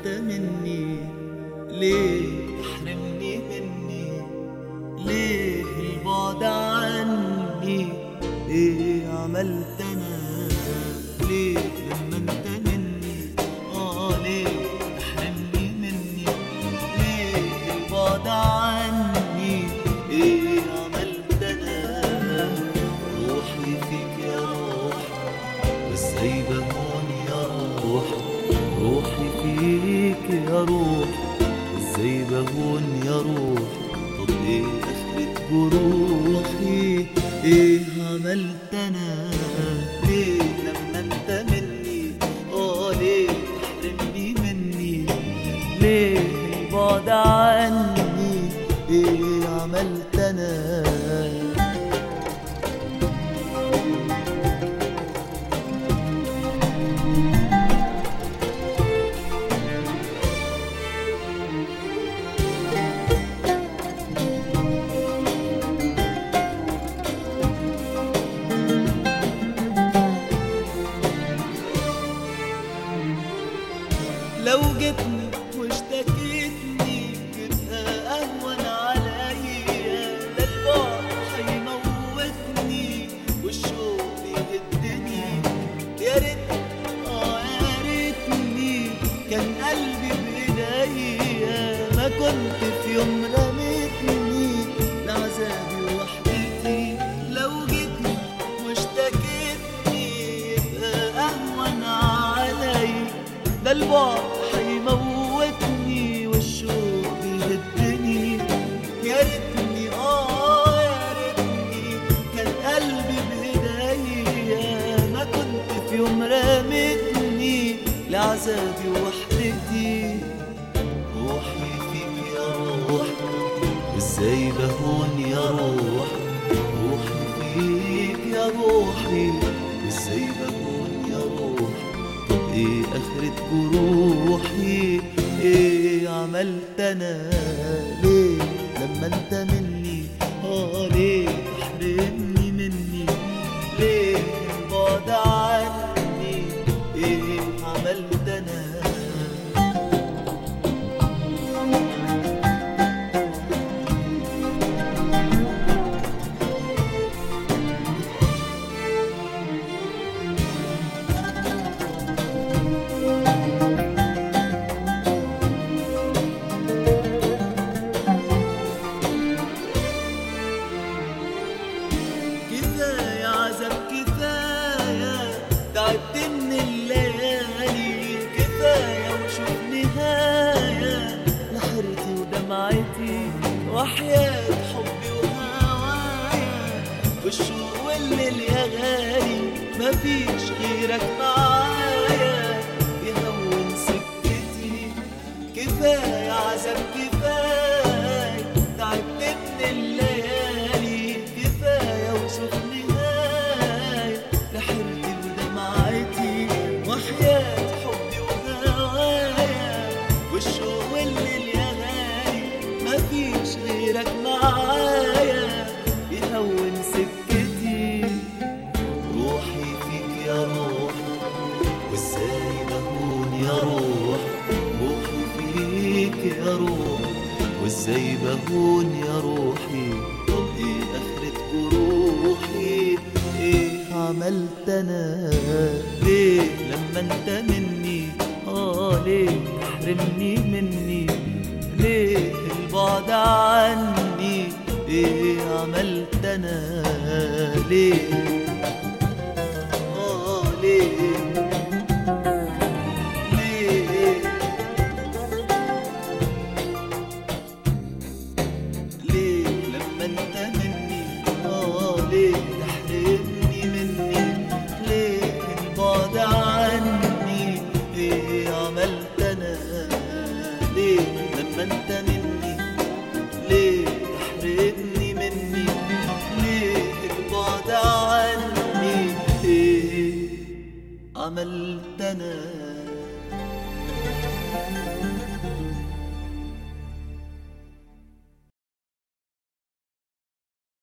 انت مني ليه تحرمني مني ليه البعد عني ايه عملت انا ليه لما انت مني اه ليه تحرمني مني ليه البعد عني ايه عملت انا روحي فيك يا روح ازاي بهون يا روح روحي فيك يا روح ازاي بهون يا روح طب ايه اخرة جروحي ايه عملت انا ليه لما انت مني اه ليه تحرمني مني ليه البعد عني ايه عملت انا لو جيتني واشتكيتني تبقى اهون عليا ده البعد هيموتني والشوق يهدني يا ريتني اه يا ريتني كان قلبي بايديا ما كنت في يوم رميتني لعذابي وحدتي لو جيتني واشتكيتني يبقى اهون عليا ده البعد هيموتني والشوق بيهدني يا ريتني اه يا ريتني كان قلبي بايديا ما كنت في يوم رميتني لعذابي وحدتي روحي فيك يا روح ازاي بهون يا روح روحي فيك يا روحي ازاي بهون يا روح طب ايه اخرة جروحي ايه عملت انا ليه لما انت مني اه ليه تحرمني مني ليه البعد عني ايه عملت انا كفاية عذاب كفاية تعبت من الليالي كفاية وشوف نهاية لحرتي ودمعتي وحياة حبي وهوايا والشوق والليل يا غالي مفيش غيرك معايا يهون سكتي كفاية عذاب كفاية تعبت من الليالي كفاية وشوف نهاية لحرتي ودمعتي وحياة حبي وهوايا والشوق والليل يا غالي مفيش غيرك معايا يهون سكتي روحي فيك يا روح وازاي بهون يا روح روحي فيك يا روح وازاي بهون يا روحي طب ايه اخرة جروحي ايه عملت انا ليه لما انت مني اه ليه تحرمني مني ليه البعد عني ايه عملت انا ليه اه ليه ليه ليه لما انت مني اه ليه تحرمني مني ليه البعد عني ايه عملت انا ليه لما انت مني ليه تحرمني مني ليه البعد عني ايه عملت انا